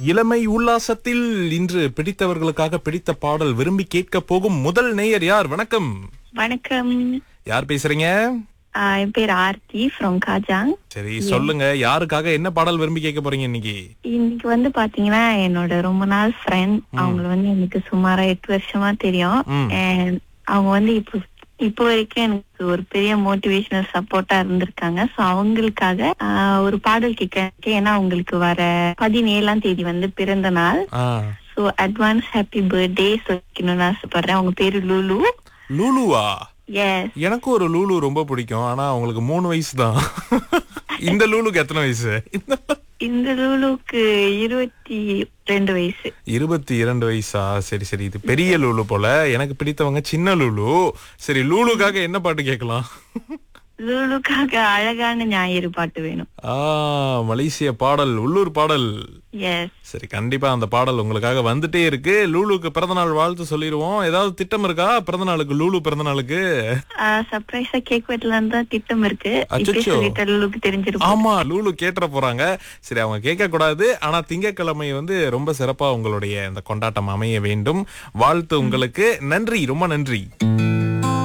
இளமை உல்லாசத்தில் இன்று பிடித்தவர்களுக்காக பிடித்த பாடல் விரும்பி கேட்க போகும் முதல் நேயர் யார் வணக்கம் வணக்கம் யார் பேசுறீங்க ஆஹ் என் பேர் ஆர்த்தி ஃப்ரம் காஜாங் சரி சொல்லுங்க யாருக்காக என்ன பாடல் விரும்பி கேட்க போறீங்க இன்னைக்கு இன்னைக்கு வந்து பாத்தீங்கன்னா என்னோட ரொம்ப நாள் ஃப்ரெண்ட் அவங்கள வந்து எனக்கு சுமாரா எட்டு வருஷமா தெரியும் ம். And அவங்க வந்து இப்போ இப்போ வரைக்கும் எனக்கு ஒரு பெரிய மோட்டிவேஷனல் சப்போர்ட்டா இருந்திருக்காங்க சோ அவங்களுக்காக ஆஹ், ஒரு பாடல் கேட்க ஏன்னா அவங்களுக்கு வர பதினேழாம் தேதி வந்து பிறந்த நாள் ஆ, சோ அட்வான்ஸ் ஹாப்பி பர்த்டே சொல்லிக்கணும்னு ஆசைப்படுறேன் அவங்க பேரு லூலு லூலுவா எஸ் எனக்கு ஒரு லூலு ரொம்ப பிடிக்கும் ஆனா அவங்களுக்கு மூணு வயசு தான் இந்த லூலுக்கு எத்தனை வயசு இந்த லூலுக்கு இருபத்தி ரெண்டு வயசு இருபத்தி இரண்டு வயசா சரி சரி இது பெரிய லூலு போல எனக்கு பிடித்தவங்க சின்ன லூலு சரி லூலுக்காக என்ன பாட்டு கேட்கலாம் லூலுக்காக அழகான ஞாயிறு பாட்டு வேணும் ஆ மலேசிய பாடல் உள்ளூர் பாடல் எஸ் சரி கண்டிப்பா அந்த பாடல் உங்களுக்காக வந்துட்டே இருக்கு லூலுக்கு பிறந்தநாள் வாழ்த்து சொல்லிடுவோம் ஏதாவது திட்டம் இருக்கா பிறந்த நாளுக்கு லூலு பிறந்த நாளுக்கு சர்ப்ரைஸா கேக் வெட்டலாம் தான் திட்டம் இருக்கு இப்படி அச்சச்சோ. சொல்லிட்டு லூலுக்கு தெரிஞ்சிருக்கும் ஆமா லூலு கேட்டுற போறாங்க சரி அவங்க கேட்க கூடாது ஆனா திங்கட்கிழமை வந்து ரொம்ப சிறப்பா உங்களுடைய இந்த கொண்டாட்டம் அமைய வேண்டும் வாழ்த்து உங்களுக்கு நன்றி ரொம்ப நன்றி